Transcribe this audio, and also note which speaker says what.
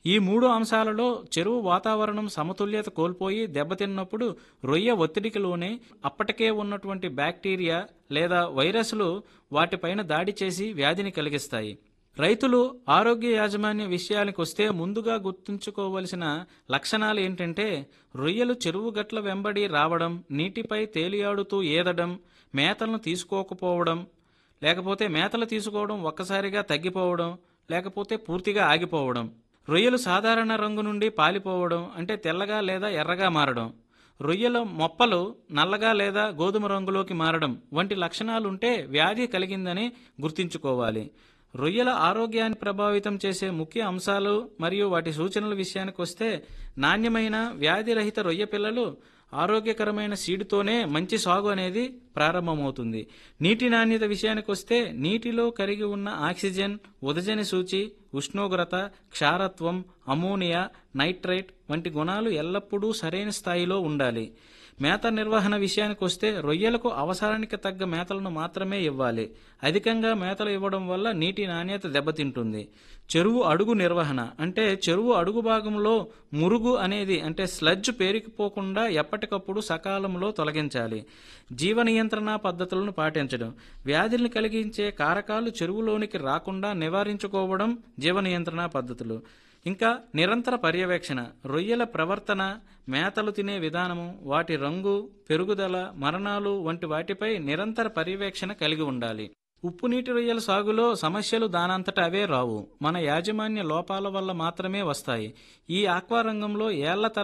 Speaker 1: ఈ మూడు అంశాలలో చెరువు వాతావరణం సమతుల్యత కోల్పోయి దెబ్బతిన్నప్పుడు రొయ్య ఒత్తిడికి లోనే అప్పటికే ఉన్నటువంటి బ్యాక్టీరియా లేదా వైరస్లు వాటిపైన దాడి చేసి వ్యాధిని కలిగిస్తాయి రైతులు ఆరోగ్య యాజమాన్య విషయానికి వస్తే ముందుగా గుర్తుంచుకోవలసిన లక్షణాలు ఏంటంటే రొయ్యలు చెరువు గట్ల వెంబడి రావడం నీటిపై తేలియాడుతూ ఏదడం మేతలను తీసుకోకపోవడం లేకపోతే మేతలు తీసుకోవడం ఒక్కసారిగా తగ్గిపోవడం లేకపోతే పూర్తిగా ఆగిపోవడం రొయ్యలు సాధారణ రంగు నుండి పాలిపోవడం అంటే తెల్లగా లేదా ఎర్రగా మారడం రొయ్యల మొప్పలు నల్లగా లేదా గోధుమ రంగులోకి మారడం వంటి లక్షణాలుంటే వ్యాధి కలిగిందని గుర్తుంచుకోవాలి రొయ్యల ఆరోగ్యాన్ని ప్రభావితం చేసే ముఖ్య అంశాలు మరియు వాటి సూచనల విషయానికి వస్తే నాణ్యమైన వ్యాధిరహిత రొయ్య పిల్లలు ఆరోగ్యకరమైన సీడుతోనే మంచి సాగు అనేది ప్రారంభమవుతుంది నీటి నాణ్యత విషయానికి వస్తే నీటిలో కరిగి ఉన్న ఆక్సిజన్ ఉదజని సూచి ఉష్ణోగ్రత క్షారత్వం అమోనియా నైట్రైట్ వంటి గుణాలు ఎల్లప్పుడూ సరైన స్థాయిలో ఉండాలి మేత నిర్వహణ విషయానికి వస్తే రొయ్యలకు అవసరానికి తగ్గ మేతలను మాత్రమే ఇవ్వాలి అధికంగా మేతలు ఇవ్వడం వల్ల నీటి నాణ్యత దెబ్బతింటుంది చెరువు అడుగు నిర్వహణ అంటే చెరువు అడుగు భాగంలో మురుగు అనేది అంటే స్లడ్జ్ పేరుకుపోకుండా ఎప్పటికప్పుడు సకాలంలో తొలగించాలి జీవ నియంత్రణ పద్ధతులను పాటించడం వ్యాధుల్ని కలిగించే కారకాలు చెరువులోనికి రాకుండా నివారించుకోవడం జీవ నియంత్రణ పద్ధతులు ఇంకా నిరంతర పర్యవేక్షణ రొయ్యల ప్రవర్తన మేతలు తినే విధానము వాటి రంగు పెరుగుదల మరణాలు వంటి వాటిపై నిరంతర పర్యవేక్షణ కలిగి ఉండాలి ఉప్పు నీటి రొయ్యల సాగులో సమస్యలు దానంతట అవే రావు మన యాజమాన్య లోపాల వల్ల మాత్రమే వస్తాయి ఈ ఆక్వా రంగంలో ఏళ్ల